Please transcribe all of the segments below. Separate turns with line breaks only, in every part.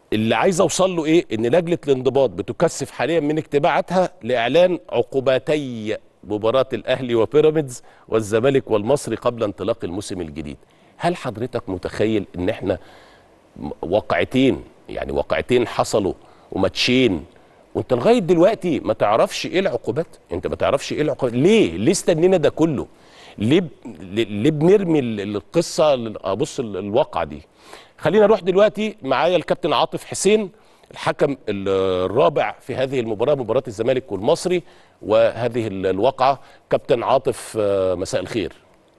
اللي عايز اوصل له ايه ان لجنه الانضباط بتكثف حاليا من اجتماعاتها لاعلان عقوباتي مباراه الاهلي وبيراميدز والزمالك والمصري قبل انطلاق الموسم الجديد هل حضرتك متخيل ان احنا م- واقعتين يعني واقعتين حصلوا وماتشين وانت لغايه دلوقتي ما تعرفش ايه العقوبات انت ما تعرفش ايه العقوبات ليه ليه استنينا ده كله ليه ب... ليه ليه بنرمي ال- القصه لل- ابص ال- الواقعه دي خلينا نروح دلوقتي معايا الكابتن عاطف حسين الحكم ال- الرابع في هذه المباراه مباراه الزمالك والمصري وهذه ال- الواقعه كابتن عاطف آه، مساء الخير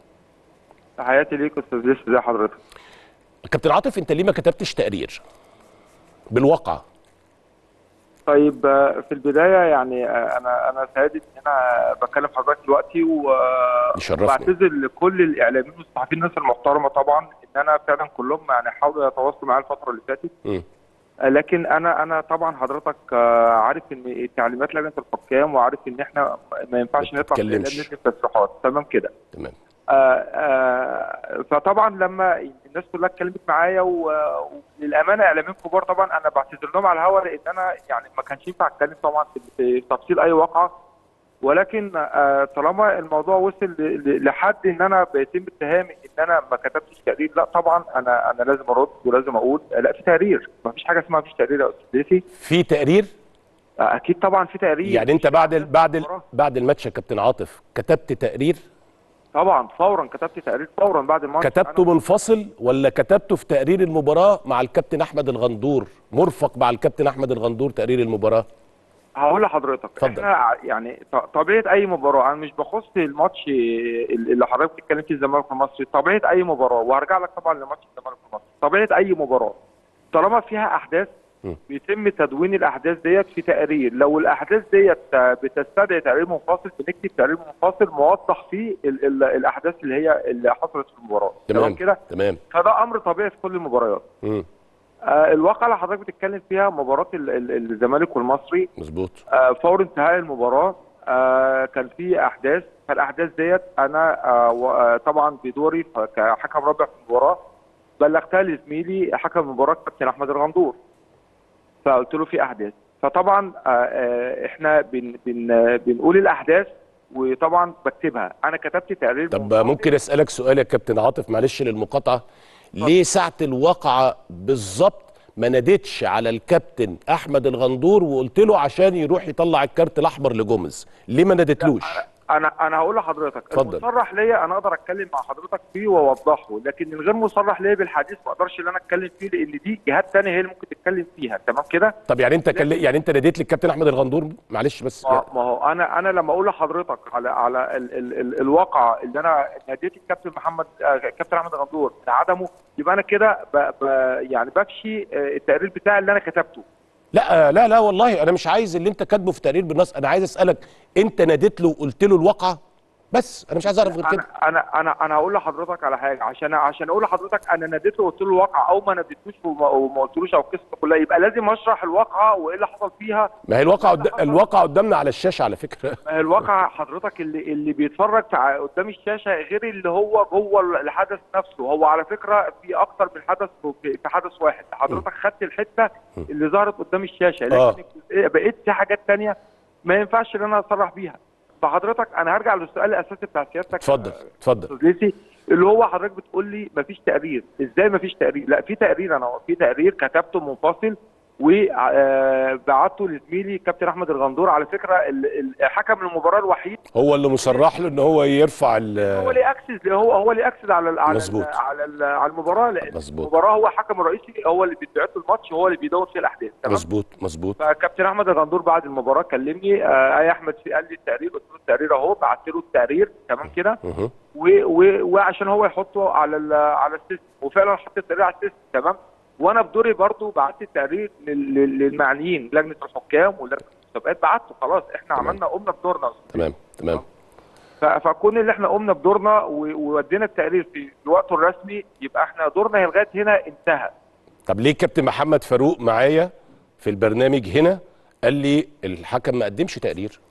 تحياتي ليك استاذ ليش ازي حضرتك
كابتن عاطف انت ليه ما كتبتش تقرير بالواقعه
طيب آه، في البدايه يعني آه، انا انا سعيد ان انا بكلم حضرتك دلوقتي و-
يشرفني.
وبعتذر لكل الاعلاميين والصحفيين الناس المحترمه طبعا ان انا فعلا كلهم يعني حاولوا يتواصلوا معايا الفتره اللي فاتت
مم.
آه، لكن انا انا طبعا حضرتك آه، عارف ان تعليمات لجنه الحكام وعارف ان احنا ما ينفعش
ما
نطلع في الاعلام
تتكلمش.
نكتب تصريحات تمام كده
تمام
آه، آه، فطبعا لما الناس كلها اتكلمت معايا و- وللامانه اعلاميين كبار طبعا انا بعتذر لهم على الهواء لان انا يعني ما كانش ينفع اتكلم طبعا في- في تفصيل اي واقعه ولكن آه، طالما الموضوع وصل ل- ل- لحد ان انا بيتم اتهامي ان انا ما كتبتش تقرير لا طبعا انا انا لازم ارد ولازم اقول آه، لا في تقرير ما فيش حاجه اسمها ما فيش تقرير يا استاذ ليثي
في تقرير
آه، اكيد طبعا في تقرير
يعني انت بعد ال بعد ال
المباراة.
بعد الماتش يا كابتن عاطف كتبت تقرير
طبعا فورا كتبت تقرير فورا بعد الماتش
كتبته
أنا-
منفصل ولا كتبته في تقرير المباراه مع الكابتن احمد الغندور مرفق مع الكابتن احمد الغندور تقرير المباراه
هقول لحضرتك
اتفضل.
احنا ع- يعني ط- طبيعه اي مباراه انا مش بخص الماتش اللي حضرتك بتتكلم فيه الزمالك والمصري طبيعه اي مباراه وهرجع لك طبعا لماتش الزمالك والمصري طبيعه اي مباراه طالما فيها احداث
م.
بيتم تدوين الاحداث ديت في تقرير لو الاحداث ديت بتستدعي تقرير منفصل بنكتب تقرير منفصل موضح فيه ال ال الاحداث اللي هي اللي حصلت في المباراه
تمام
كده
تمام
فده امر طبيعي في كل المباريات
مم.
آه الواقعه اللي حضرتك بتتكلم فيها مباراه ال- ال- الزمالك والمصري
مظبوط
آه، فور انتهاء المباراه آه، كان في احداث فالاحداث ديت انا آه، و- آه، طبعا بدوري ف- كحكم رابع في المباراه بلغتها لزميلي حكم المباراه كابتن احمد الغندور فقلت له في احداث فطبعا آه، آه، احنا بن بن آه، بنقول الاحداث وطبعا بكتبها انا كتبت تقرير
طب
منفصل.
ممكن اسالك سؤال يا كابتن عاطف معلش للمقاطعه ليه ساعه الواقعه بالظبط ما ناديتش على الكابتن احمد الغندور وقلت له عشان يروح يطلع الكارت الاحمر لجوميز ليه ما ناديتلوش
انا انا هقول لحضرتك
اتفضل.
المصرح ليا انا اقدر اتكلم مع حضرتك فيه واوضحه لكن الغير مصرح ليا بالحديث ما اقدرش ان انا اتكلم فيه لان دي جهات ثانيه هي اللي ممكن تتكلم فيها تمام كده
طب يعني انت كل... يعني انت ناديت للكابتن احمد الغندور معلش بس
ما ما هو انا انا لما اقول لحضرتك على على ال ال ال الواقعه اللي انا ناديت الكابتن محمد آه، كابتن احمد غندور لعدمه يبقى انا كده ب- ب- يعني بكشي آه، التقرير بتاعي اللي انا كتبته
لا لا لا والله انا مش عايز اللي انت كاتبه في تقرير بالنص انا عايز اسالك انت ناديت له وقلت له الواقعه بس انا مش عايز اعرف غير كده
انا انا انا انا هقول لحضرتك على حاجه عشان عشان اقول لحضرتك انا ناديته وقلت له الواقعه او ما ناديتوش وما, وما قلتلوش او القصه كلها يبقى لازم اشرح الواقعه وايه اللي حصل فيها
ما هي الواقعه قد... الواقعه قدامنا على الشاشه على فكره
ما هي الواقعه حضرتك اللي اللي بيتفرج في- قدام الشاشه غير اللي هو جوه الحدث نفسه هو على فكره في اكتر من حدث في في حدث واحد حضرتك خدت الحته اللي ظهرت قدام الشاشه
آه.
لكن الجزئية- بقيت في حاجات تانية ما ينفعش ان انا اصرح بيها فحضرتك انا هرجع للسؤال الاساسي بتاع سيادتك
اتفضل اتفضل
استاذ ليسي اللي هو حضرتك بتقول لي مفيش تقرير ازاي مفيش تقرير لا في تقرير انا في تقرير كتبته منفصل وبعته لزميلي كابتن احمد الغندور على فكره ال- ال- حكم المباراه الوحيد
هو اللي مصرح له ان هو يرفع ال...
هو اللي اكسس هو هو اللي اكسس على ال على
مظبوط.
ال على ال على المباراه لان
مظبوط.
المباراه هو الحكم الرئيسي هو اللي بيتبعت له الماتش وهو اللي بيدور فيه الاحداث تمام
مظبوط مظبوط
فكابتن احمد الغندور بعد المباراه كلمني آه يا احمد في قال لي التقرير قلت له التقرير اهو بعت له التقرير تمام كده
مه.
و- و- وعشان هو يحطه على ال- على السيستم وفعلا حط التقرير على السيستم تمام وانا بدوري برضو بعت التقرير لل- لل- للمعنيين لجنه الحكام ولجنه المسابقات بعته خلاص احنا
تمام.
عملنا قمنا بدورنا
تمام تمام
ف- فكون اللي احنا قمنا بدورنا و- وودينا التقرير في في وقته الرسمي يبقى احنا دورنا لغايه هنا انتهى
طب ليه كابتن محمد فاروق معايا في البرنامج هنا قال لي الحكم ما قدمش تقرير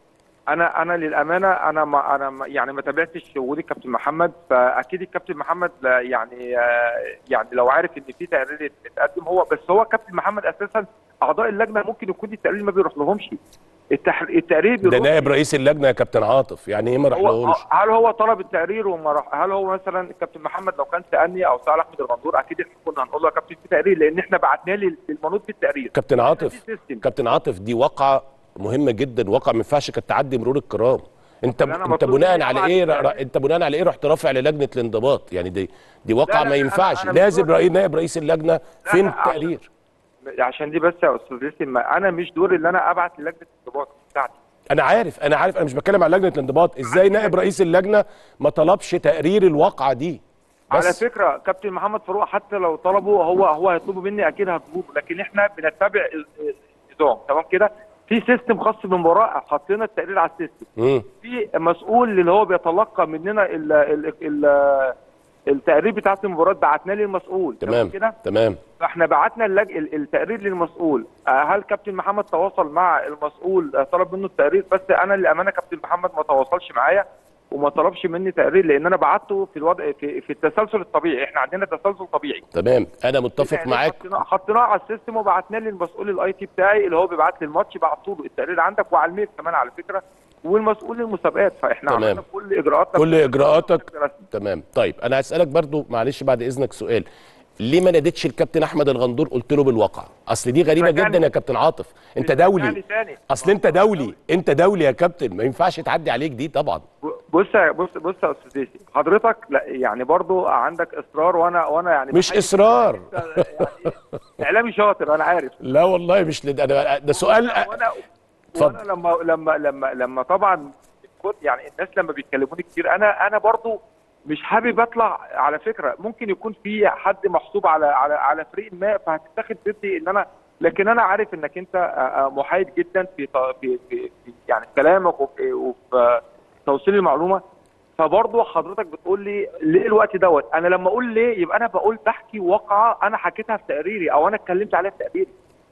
انا انا للامانه انا ما انا ما يعني ما تابعتش وجود الكابتن محمد فاكيد الكابتن محمد لا يعني آه، يعني لو عارف ان في تقرير اتقدم هو بس هو الكابتن محمد اساسا اعضاء اللجنه ممكن يكون التقرير ما بيروح لهمش التح... التقرير
ده
بيروح
نائب رئيس اللجنه يا كابتن عاطف يعني ايه ما
هو
راحلهمش
هل هو طلب التقرير وما راح هل هو مثلا الكابتن محمد لو كان سالني او سال احمد الغندور اكيد احنا كنا هنقول له يا كابتن في تقرير لان احنا بعتناه لل- للمنوط بالتقرير
كابتن عاطف
في سيستم.
كابتن عاطف دي واقعه مهمه جدا واقعه ما ينفعش كانت تعدي مرور الكرام انت
اللي أنا
انت
مطلوب
بناء
مني
على
أبعت
ايه
التقرير.
ر- انت بناء على ايه رحت رافع للجنه الانضباط يعني دي دي واقعه
لا،
ما
لا،
ينفعش
أنا- أنا مش
لازم
دوري.
رئيس نائب رئيس اللجنه فين
لا،
التقرير
عشان دي بس يا استاذ ياسين ما انا مش دوري اللي انا ابعت للجنه الانضباط بتاعتي
انا عارف انا عارف انا مش بتكلم على لجنه الانضباط ازاي نائب رئيس اللجنه ما طلبش تقرير الواقعه دي
على
بس
فكره كابتن محمد فاروق حتى لو طلبوا هو هو هيطلبوا مني اكيد هطلبه لكن احنا بنتبع ال- ال- النظام تمام كده في سيستم خاص بالمباراه حط لنا التقرير على السيستم
مم.
في مسؤول اللي هو بيتلقى مننا ال ال ال التقرير بتاعت المباراه بعتناه للمسؤول
تمام
كده
تمام
فاحنا بعتنا اللج... ال- التقرير للمسؤول آه، هل كابتن محمد تواصل مع المسؤول آه، طلب منه التقرير بس انا للامانه كابتن محمد ما تواصلش معايا وما طلبش مني تقرير لان انا بعته في الوضع في, في التسلسل الطبيعي احنا عندنا تسلسل طبيعي
تمام انا متفق
يعني
معاك
حطيناه حطيناه على السيستم وبعتناه للمسؤول الاي تي بتاعي اللي هو بيبعت لي الماتش بعته له التقرير عندك وعلى الميل كمان على فكره والمسؤول المسابقات فاحنا
تمام.
عملنا كل اجراءاتنا
كل اجراءاتك
بشكل رسمي.
تمام طيب انا هسالك برضو معلش بعد اذنك سؤال ليه ما ناديتش الكابتن احمد الغندور قلت له بالواقع اصل دي غريبه
رجعني.
جدا يا كابتن عاطف انت
رجعني
دولي
تاني.
اصل انت دولي انت دولي يا كابتن ما ينفعش تعدي عليك دي طبعا
بص يا- بص بص يا استاذ ياسين حضرتك لا يعني برضو عندك اصرار وانا وانا يعني
مش
بحيي-
اصرار
يعني اعلامي شاطر انا عارف
لا والله مش لد... أنا ده سؤال
وانا
اتفضل.
وانا لما لما لما لما طبعا بتكون- يعني الناس لما بيتكلموني كتير انا انا برضو مش حابب اطلع على فكره ممكن يكون في حد محسوب على على على فريق ما فهتتاخد ضدي ان انا لكن انا عارف انك انت آه، آه، محايد جدا في ط- في في, في يعني في كلامك وفي, وفي آه، توصيل المعلومه فبرضه حضرتك بتقول لي ليه الوقت دوت انا لما اقول ليه يبقى انا بقول بحكي واقعه انا حكيتها في تقريري او انا اتكلمت عليها في تقريري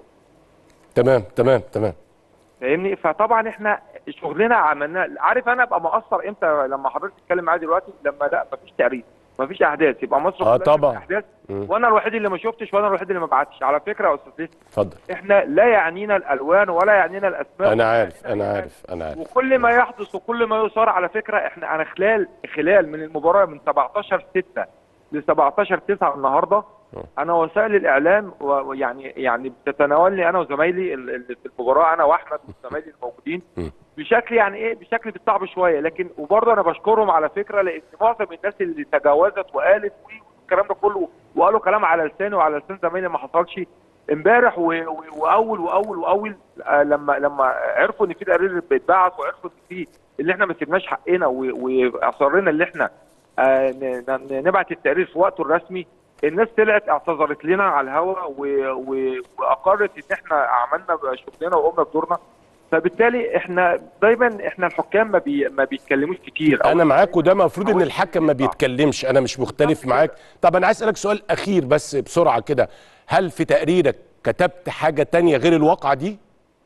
تمام تمام تمام
فاهمني فطبعا احنا شغلنا عملناه عارف انا ابقى مقصر امتى لما حضرتك تتكلم معايا دلوقتي لما لا مفيش تقرير مفيش احداث يبقى مصر
آه
كلها
طبعا.
شافت احداث
مم.
وانا الوحيد اللي ما شفتش وانا الوحيد اللي ما بعتش على فكره يا استاذ ليث،
اتفضل
احنا لا يعنينا الالوان ولا يعنينا الاسماء
انا
ولا
عارف
يعنينا
انا
أي
عارف انا عارف
وكل ما يحدث وكل ما يثار على فكره احنا انا خلال خلال من المباراه من 17 6 ل 17 9 النهارده انا وسائل الاعلام و- ويعني يعني بتتناولني انا وزمايلي ال- اللي في المباراه انا واحمد وزمايلي الموجودين
م.
بشكل يعني ايه بشكل بالصعب شويه لكن وبرضه انا بشكرهم على فكره لان معظم الناس اللي تجاوزت وقالت والكلام ده كله وقالوا كلام على لساني وعلى لسان زمايلي ما حصلش امبارح و- و- واول واول واول آه، لما لما عرفوا ان في تقرير بيتبعت وعرفوا ان في اللي احنا ما سيبناش حقنا و- واصرينا اللي احنا آه، ن- ن- نبعت التقرير في وقته الرسمي الناس طلعت اعتذرت لنا على الهواء و- و- واقرت ان احنا عملنا شغلنا وقمنا بدورنا فبالتالي احنا دايما احنا الحكام ما, بي ما بيتكلموش كتير أو
انا معاك وده المفروض ان الحكم ما بيتكلمش انا مش مختلف معاك طب انا عايز اسالك سؤال اخير بس بسرعه كده هل في تقريرك كتبت حاجه تانية غير الواقعه دي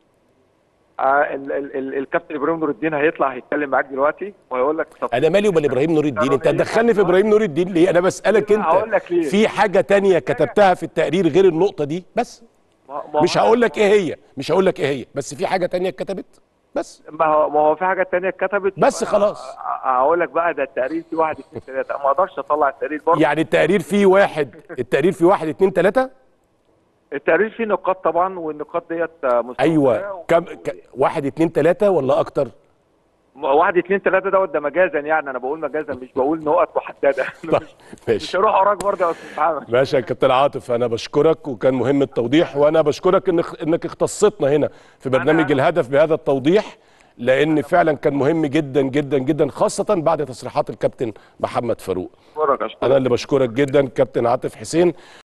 آه ال- ال- ال- الكابتن ابراهيم نور الدين هيطلع هيتكلم معاك دلوقتي وهيقول لك طب
انا مالي ومال ابراهيم نور الدين انت
قانونية.
تدخلني في ابراهيم نور الدين ليه انا بسالك
لا، هقول لك
انت
ليه.
في حاجه تانية كتبتها في التقرير غير النقطه دي بس
ما- ما
مش
هو-
هقول لك ايه هي مش هقول لك ايه هي بس في حاجه تانية اتكتبت بس
ما هو ما هو في حاجه تانية اتكتبت
بس
يبقى
خلاص.
أ- أ- هقول لك بقى ده التقرير فيه واحد اثنين ثلاثه ما اقدرش اطلع التقرير برضه
يعني التقرير فيه واحد التقرير فيه واحد اتنين تلاته
التقرير فيه نقاط طبعا والنقاط ديت مستوى
ايوه كم ك... واحد اتنين تلاته ولا اكتر
واحد اثنين ثلاثه دوت ده مجازا يعني انا بقول مجازا مش بقول نقط محدده
طيب
مش
ماشي
هروح وراك برضه يا استاذ محمد
ماشي يا كابتن عاطف انا بشكرك وكان مهم التوضيح وانا بشكرك انك انك اختصتنا هنا في برنامج
أنا-
الهدف بهذا التوضيح لان فعلا كان مهم جدا جدا جدا خاصه بعد تصريحات الكابتن محمد فاروق
اشكرك اشكرك
انا اللي بشكرك جدا كابتن عاطف حسين